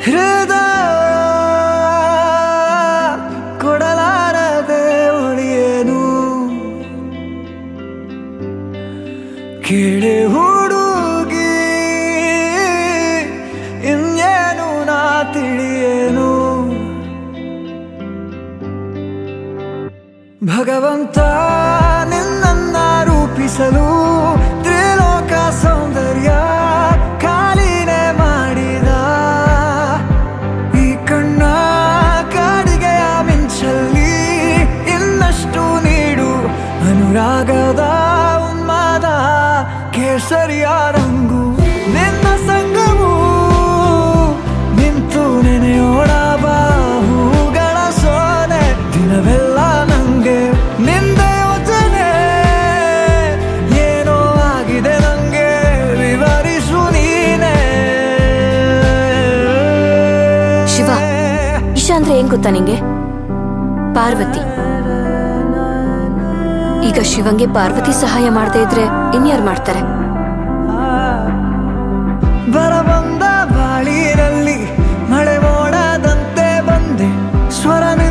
ಹೃದಯ ಕೊಡಲಾರದೆ ಉಳಿಯೇನು ಕೇಳೆ ಹುಡುಗಿ ಇನ್ನೇನು ನಾ ತಿಳಿಯೇನು ಭಗವಂತ ನಿನ್ನನ್ನ ರೂಪಿಸಲು ತ್ರಿಲೋಕ ಸೌಂದರ್ಯ ಖಾಲಿನೇ ಮಾಡಿದ ಈ ಕಣ್ಣ ಕಾಡಿಗೆಯ ಮಿಂಚಲ್ಲಿ ಇನ್ನಷ್ಟು ನೀಡು ಅನುರಾಗದ ಉನ್ಮಾದ ಕೇಸರಿಯ ರಂಗು ನಿನ್ನ ಸಂಗವು ನಿಂತು ನೆನೆಯೋಣ ಬಾಹುಗಳ ಸೋನೆ ದಿನವೆಲ್ಲ ನಂಗೆ ನಿಂದ ಯೋಚನೆ ಏನೋ ಆಗಿದೆ ನಂಗೆ ವಿವರಿಸು ನೀನೆ ಶಿವ ಇಶಾ ಅಂದ್ರೆ ಏನ್ ಗೊತ್ತಾ ನಿಂಗೆ ಪಾರ್ವತಿ ಈಗ ಶಿವಂಗೆ ಪಾರ್ವತಿ ಸಹಾಯ ಮಾಡದೇ ಇದ್ರೆ ಇನ್ಯಾರು ಮಾಡ್ತಾರೆ ಬರಬಂದ ಬಾಳಿನಲ್ಲಿ ಮಳೆ ಮೋಡದಂತೆ ಬಂದೆ ಸ್ವರ